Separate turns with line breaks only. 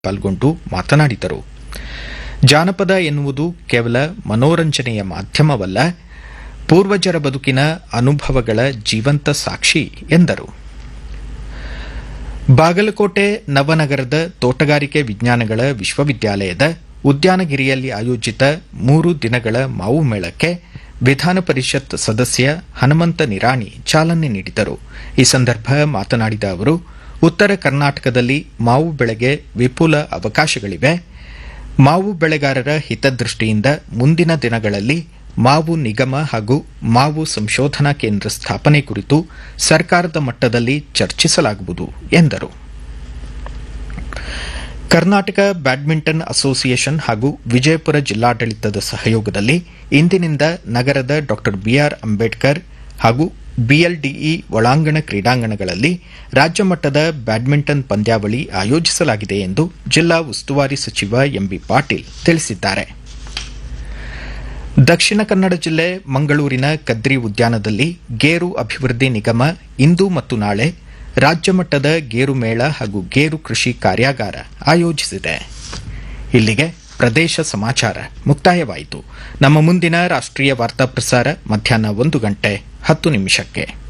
ಪಾಲ್ಗೊಂಡು ಮಾತನಾಡಿದರು ಜಾನಪದ ಎನ್ನುವುದು ಕೇವಲ ಮನೋರಂಜನೆಯ ಮಾಧ್ಯಮವಲ್ಲ ಪೂರ್ವಜರ ಬದುಕಿನ ಅನುಭವಗಳ ಜೀವಂತ ಸಾಕ್ಷಿ ಎಂದರು ಬಾಗಲಕೋಟೆ ನವನಗರದ ತೋಟಗಾರಿಕೆ ವಿಜ್ಞಾನಗಳ ವಿಶ್ವವಿದ್ಯಾಲಯದ ಉದ್ಯಾನಗಿರಿಯಲ್ಲಿ ಆಯೋಜಿತ ಮೂರು ದಿನಗಳ ಮಾವು ಮೇಳಕ್ಕೆ ವಿಧಾನ ಪರಿಷತ್ ಸದಸ್ಯ ಹನುಮಂತ ನಿರಾಣಿ ಚಾಲನೆ ನೀಡಿದರು ಈ ಸಂದರ್ಭ ಮಾತನಾಡಿದ ಅವರು ಉತ್ತರ ಕರ್ನಾಟಕದಲ್ಲಿ ಮಾವು ಬೆಳೆಗೆ ವಿಪುಲ ಅವಕಾಶಗಳಿವೆ ಮಾವು ಬೆಳೆಗಾರರ ಹಿತದೃಷ್ಟಿಯಿಂದ ಮುಂದಿನ ದಿನಗಳಲ್ಲಿ ಮಾವು ನಿಗಮ ಹಾಗೂ ಮಾವು ಸಂಶೋಧನಾ ಕೇಂದ್ರ ಸ್ಥಾಪನೆ ಕುರಿತು ಸರ್ಕಾರದ ಮಟ್ಟದಲ್ಲಿ ಚರ್ಚಿಸಲಾಗುವುದು ಎಂದರು ಕರ್ನಾಟಕ ಬ್ಯಾಡ್ಮಿಂಟನ್ ಅಸೋಸಿಯೇಷನ್ ಹಾಗೂ ವಿಜಯಪುರ ಜಿಲ್ಲಾಡಳಿತದ ಸಹಯೋಗದಲ್ಲಿ ಇಂದಿನಿಂದ ನಗರದ ಡಾ ಬಿಆರ್ ಅಂಬೇಡ್ಕರ್ ಹಾಗೂ ಬಿಎಲ್ಡಿಇ ಒಳಾಂಗಣ ಕ್ರೀಡಾಂಗಣಗಳಲ್ಲಿ ರಾಜ್ಯ ಮಟ್ಟದ ಬ್ಯಾಡ್ಮಿಂಟನ್ ಪಂದ್ಯಾವಳಿ ಆಯೋಜಿಸಲಾಗಿದೆ ಎಂದು ಜಿಲ್ಲಾ ಉಸ್ತುವಾರಿ ಸಚಿವ ಎಂಬಿ ಪಾಟೀಲ್ ತಿಳಿಸಿದ್ದಾರೆ ದಕ್ಷಿಣ ಕನ್ನಡ ಜಿಲ್ಲೆ ಮಂಗಳೂರಿನ ಕದ್ರಿ ಉದ್ಯಾನದಲ್ಲಿ ಗೇರು ಅಭಿವೃದ್ಧಿ ನಿಗಮ ಇಂದು ಮತ್ತು ನಾಳೆ ರಾಜ್ಯ ಮಟ್ಟದ ಗೇರು ಮೇಳ ಹಾಗೂ ಗೇರು ಕೃಷಿ ಕಾರ್ಯಾಗಾರ ಆಯೋಜಿಸಿದೆ ಇಲ್ಲಿಗೆ ಪ್ರದೇಶ ಸಮಾಚಾರ ಮುಕ್ತಾಯವಾಯಿತು ನಮ್ಮ ಮುಂದಿನ ರಾಷ್ಟ್ರೀಯ ವಾರ್ತಾ ಪ್ರಸಾರ ಮಧ್ಯಾಹ್ನ ಒಂದು ಗಂಟೆ ಹತ್ತು ನಿಮಿಷಕ್ಕೆ